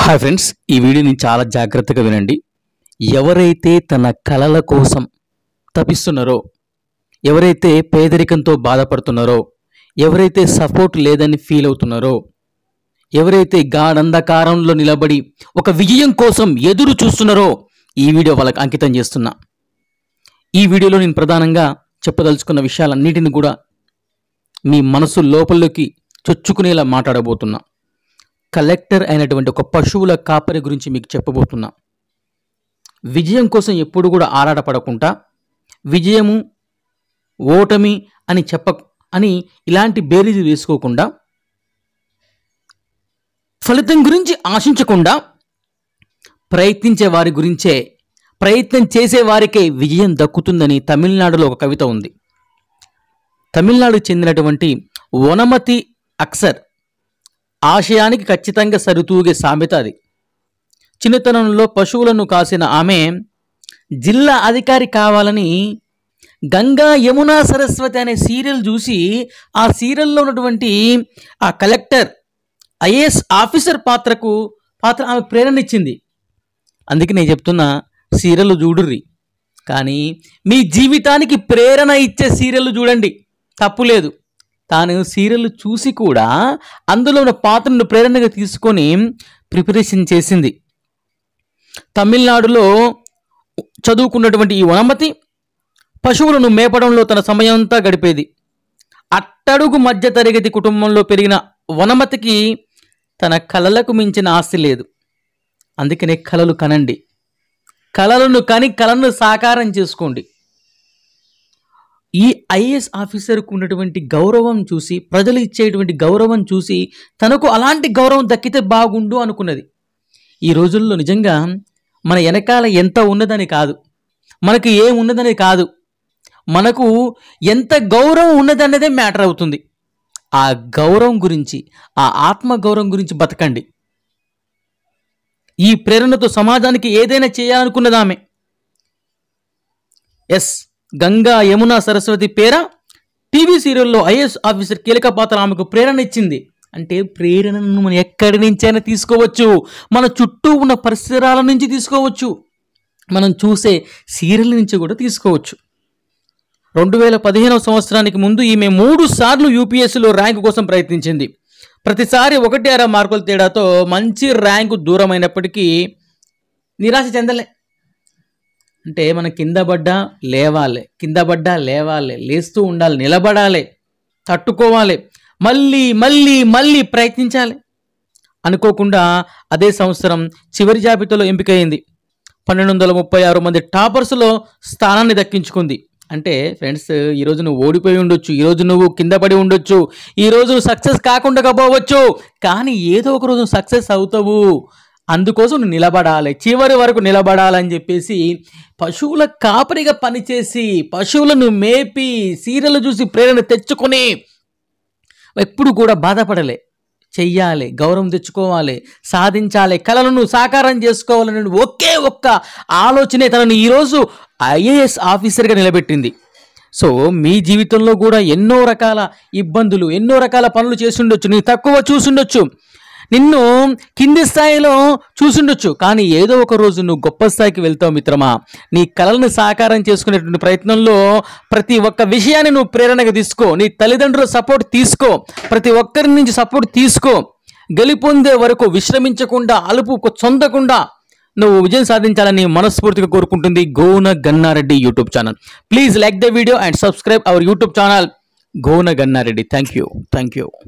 hi friends ఈ వీడియోని చాలా జాగ్రత్తగా వినండి ఎవరైతే తన కలల కోసం తపిస్తున్నారో ఎవరైతే పేదరికంతో బాధపడుతున్నారో ఎవరైతే సపోర్ట్ లేదని ఫీల్ అవుతున్నారో ఎవరైతే గాఢంధకారంలో నిలబడి ఒక విజయం కోసం ఎదురు చూస్తున్నారో ఈ వీడియో వాళ్ళకి అంకితం చేస్తున్నా ఈ వీడియోలో నేను ప్రధానంగా చెప్పదలుచుకున్న విషయాలన్నిటిని కూడా మీ మనసు లోపలికి చొచ్చుకునేలా మాట్లాడబోతున్నా కలెక్టర్ అయినటువంటి ఒక పశువుల కాపరి గురించి మీకు చెప్పబోతున్నా విజయం కోసం ఎప్పుడు కూడా ఆరాటపడకుండా విజయము ఓటమి అని చెప్ప అని ఇలాంటి బేరీజు వేసుకోకుండా ఫలితం గురించి ఆశించకుండా ప్రయత్నించే వారి గురించే ప్రయత్నం చేసే వారికే విజయం దక్కుతుందని తమిళనాడులో ఒక కవిత ఉంది తమిళనాడుకు చెందినటువంటి వనమతి అక్సర్ ఆశయానికి ఖచ్చితంగా సరితూగే సామెత అది చిన్నతనంలో పశువులను కాసిన ఆమె జిల్లా అధికారి కావాలని గంగా యమునా సరస్వతి అనే సీరియల్ చూసి ఆ సీరియల్లో ఉన్నటువంటి ఆ కలెక్టర్ ఐఏఎస్ ఆఫీసర్ పాత్రకు పాత్ర ఆమె ప్రేరణ ఇచ్చింది అందుకే నేను చెప్తున్నా సీరియల్ చూడుర్రి కానీ మీ జీవితానికి ప్రేరణ ఇచ్చే సీరియల్ చూడండి తప్పు లేదు తాను సీరియల్ చూసి కూడా అందులో ఉన్న పాత్రను ప్రేరణగా తీసుకొని ప్రిపరేషన్ చేసింది తమిళనాడులో చదువుకున్నటువంటి ఈ వనమతి పశువులను మేపడంలో తన సమయంతా గడిపేది అట్టడుగు మధ్య తరగతి కుటుంబంలో పెరిగిన వనమతికి తన కలలకు మించిన ఆస్తి లేదు అందుకనే కలలు కనండి కలలను కని కలను సాకారం చేసుకోండి ఈ ఐఏఎస్ ఆఫీసర్కు ఉన్నటువంటి గౌరవం చూసి ప్రజలు ఇచ్చేటువంటి గౌరవం చూసి తనకు అలాంటి గౌరవం దక్కితే బాగుండు అనుకున్నది ఈ రోజుల్లో నిజంగా మన వెనకాల ఎంత ఉన్నదని కాదు మనకు ఏం ఉన్నదని కాదు మనకు ఎంత గౌరవం ఉన్నదన్నదే మ్యాటర్ అవుతుంది ఆ గౌరవం గురించి ఆ ఆత్మ గౌరవం గురించి బతకండి ఈ ప్రేరణతో సమాజానికి ఏదైనా చేయాలనుకున్నదామె ఎస్ గంగా యమున సరస్వతి పేర టీవీ సీరియల్లో ఐఏఎస్ ఆఫీసర్ కీలక పాత్ర ఆమెకు ప్రేరణ ఇచ్చింది అంటే ప్రేరణను మనం ఎక్కడి నుంచైనా తీసుకోవచ్చు మన చుట్టూ ఉన్న పరిసరాల నుంచి తీసుకోవచ్చు మనం చూసే సీరియల్ నుంచి కూడా తీసుకోవచ్చు రెండు వేల పదిహేనవ సంవత్సరానికి ముందు ఈమె మూడు సార్లు యూపీఎస్సీలో ర్యాంకు కోసం ప్రయత్నించింది ప్రతిసారి ఒకటి అర మార్కుల తేడాతో మంచి ర్యాంకు దూరమైనప్పటికీ నిరాశ చెందలే అంటే మనం కింద పడ్డా లేవాలి కింద పడ్డా లేవాలి లేస్తూ ఉండాలి నిలబడాలి తట్టుకోవాలి మళ్ళీ మళ్ళీ మళ్ళీ ప్రయత్నించాలి అనుకోకుండా అదే సంవత్సరం చివరి జాబితాలో ఎంపికైంది పన్నెండు వందల ముప్పై ఆరు మంది టాపర్స్లో స్థానాన్ని దక్కించుకుంది అంటే ఫ్రెండ్స్ ఈరోజు నువ్వు ఓడిపోయి ఉండొచ్చు ఈరోజు నువ్వు కింద పడి ఉండొచ్చు ఈరోజు సక్సెస్ కాకుండా పోవచ్చు కానీ ఏదో ఒక రోజు సక్సెస్ అవుతావు అందుకోసం నువ్వు నిలబడాలి చివరి వరకు నిలబడాలని చెప్పేసి పశువుల కాపరిగా పనిచేసి పశువులను మేపి సీరియల్ చూసి ప్రేరణ తెచ్చుకొని ఎప్పుడు కూడా బాధపడలే చెయ్యాలి గౌరవం తెచ్చుకోవాలి సాధించాలి కళలను సాకారం చేసుకోవాలనే ఒకే ఒక్క ఆలోచనే తనను ఈరోజు ఐఏఎస్ ఆఫీసర్గా నిలబెట్టింది సో మీ జీవితంలో కూడా ఎన్నో రకాల ఇబ్బందులు ఎన్నో రకాల పనులు చేసిండొచ్చు నీ తక్కువ చూసుండొచ్చు నిన్ను కింది స్థాయిలో చూసుండొచ్చు కానీ ఏదో ఒక రోజు నువ్వు గొప్ప స్థాయికి వెళ్తావు మిత్రమా నీ కళలను సాకారం చేసుకునేటువంటి ప్రయత్నంలో ప్రతి ఒక్క విషయాన్ని నువ్వు ప్రేరణగా తీసుకో నీ తల్లిదండ్రుల సపోర్ట్ తీసుకో ప్రతి ఒక్కరి నుంచి సపోర్ట్ తీసుకో గెలుపొందే వరకు విశ్రమించకుండా అలుపు చొందకుండా నువ్వు విజయం సాధించాలని మనస్ఫూర్తిగా కోరుకుంటుంది Gona Gannareddy YouTube channel please like the video and subscribe our YouTube channel Gona Gannareddy thank you thank you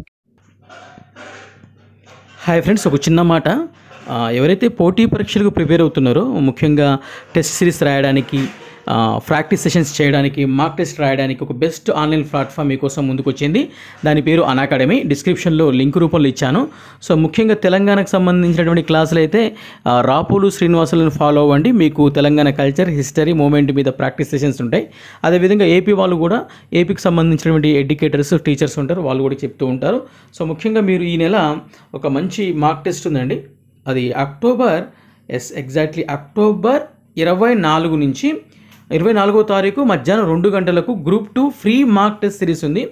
hi friends ఒక చిన్న మాట ఆ, ఎవరైతే పోటీ పరీక్షలకు ప్రిపేర్ అవుతున్నారో ముఖ్యంగా టెస్ట్ సిరీస్ రాయడానికి ఆ, ప్రాక్టీస్ సెషన్స్ చేయడానికి మార్క్ టెస్ట్ రాయడానికి ఒక బెస్ట్ ఆన్లైన్ ప్లాట్ఫామ్ మీకోసం ముందుకు వచ్చింది దాని పేరు అనాకాడమీ డిస్క్రిప్షన్లో లింక్ రూపంలో ఇచ్చాను సో ముఖ్యంగా తెలంగాణకు సంబంధించినటువంటి క్లాసులు అయితే ఆ, రాపోలు శ్రీనివాసులను ఫాలో అవ్వండి మీకు తెలంగాణ కల్చర్ హిస్టరీ మూమెంట్ మీద ప్రాక్టీస్ సెషన్స్ ఉంటాయి అదేవిధంగా ఏపీ వాళ్ళు కూడా ఏపీకి సంబంధించినటువంటి ఎడ్యుకేటర్స్ టీచర్స్ ఉంటారు వాళ్ళు కూడా చెప్తూ ఉంటారు సో ముఖ్యంగా మీరు ఈ నెల ఒక మంచి మార్క్ టెస్ట్ ఉందండి అది అక్టోబర్ ఎస్ ఎగ్జాక్ట్లీ అక్టోబర్ ఇరవై నాలుగు నుంచి ఇరవై నాలుగో తారీఖు మధ్యాహ్నం రెండు గంటలకు group two free mock test series ఉంది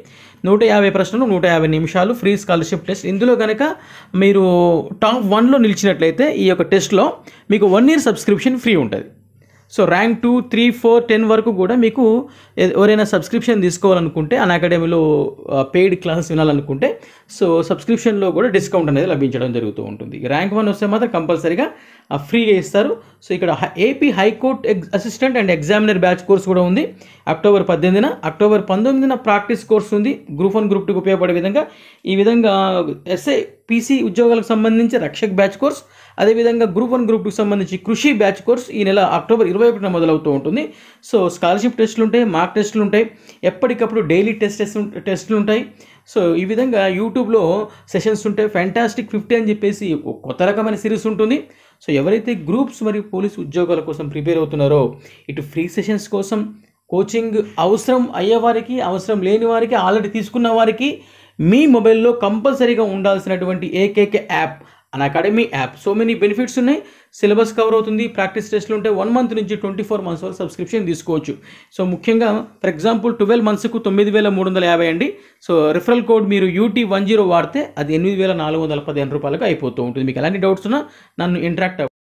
నూట యాభై ప్రశ్నలు నూట యాభై నిమిషాలు ఫ్రీ స్కాలర్షిప్ టెస్ట్ ఇందులో కనుక మీరు టాప్ వన్లో నిలిచినట్లయితే ఈ యొక్క టెస్ట్లో మీకు వన్ ఇయర్ సబ్స్క్రిప్షన్ ఫ్రీ ఉంటుంది so rank two three four ten వరకు కూడా మీకు ఎ- ఎవరైనా సబ్స్క్రిప్షన్ తీసుకోవాలనుకుంటే అన్ అకాడమీలో పెయిడ్ క్లాసెస్ వినాలనుకుంటే సో సబ్స్క్రిప్షన్లో కూడా డిస్కౌంట్ అనేది లభించడం జరుగుతూ ఉంటుంది ర్యాంక్ వన్ వస్తే మాత్రం కంపల్సరీగా ఫ్రీగా ఇస్తారు సో ఇక్కడ హై- ఏపీ హైకోర్ట్ ఎగ్జ్ assistant and examiner batch course కూడా ఉంది అక్టోబర్ పద్దెనిమిదిన అక్టోబర్ పంతొమ్మిదిన ప్రాక్టీస్ కోర్స్ ఉంది గ్రూప్ వన్ గ్రూప్ టూకి ఉపయోగపడే విధంగా ఈ విధంగా ఎస్ఐ పీసీ ఉద్యోగాలకు సంబంధించి రక్షక్ బ్యాచ్ కోర్స్ అదేవిధంగా గ్రూప్ వన్ గ్రూప్ టూకి సంబంధించి కృషి బ్యాచ్ కోర్స్ ఈ నెల అక్టోబర్ ఇరవై ఒకటిన మొదలవుతూ ఉంటుంది సో స్కాలర్షిప్ టెస్టులు ఉంటాయి మార్క్ టెస్టులు ఉంటాయి ఎప్పటికప్పుడు డైలీ టెస్ట్ టెస్టులు ఉంటాయి సో ఈ విధంగా యూట్యూబ్లో సెషన్స్ ఉంటాయి ఫ్యాంటాస్టిక్ ఫిఫ్టీ అని చెప్పేసి ఒక కొత్త రకమైన సిరీస్ ఉంటుంది సో ఎవరైతే గ్రూప్స్ మరియు పోలీస్ ఉద్యోగాల కోసం ప్రిపేర్ అవుతున్నారో ఇటు ఫ్రీ సెషన్స్ కోసం కోచింగ్ అవసరం అయ్యే వారికి అవసరం లేని వారికి ఆల్రెడీ తీసుకున్న వారికి మీ మొబైల్లో కంపల్సరీగా ఉండాల్సినటువంటి ఏకైక app Unacademy app so many benefits ఉన్నాయి సిలబస్ కవర్ అవుతుంది ప్రాక్టీస్ టెస్ట్లు ఉంటే వన్ మంత్ నుంచి ట్వంటీ ఫోర్ మంత్స్ వరకు సబ్స్క్రిప్షన్ తీసుకోవచ్చు సో ముఖ్యంగా ఫర్ ఎగ్జాంపుల్ ట్వెల్వ్ మంత్స్కు తొమ్మిది వేల మూడు వందల యాభై అండి సో రిఫరల్ కోడ్ మీరు యూటీ వన్ జీరో వాడితే అది ఎనిమిది వేల నాలుగు వందల పదిహేను రూపాయలకు అయిపోతూ ఉంటుంది మీకు ఎలాంటి డౌట్స్ ఉన్నా నన్ను ఇంటరాక్ట్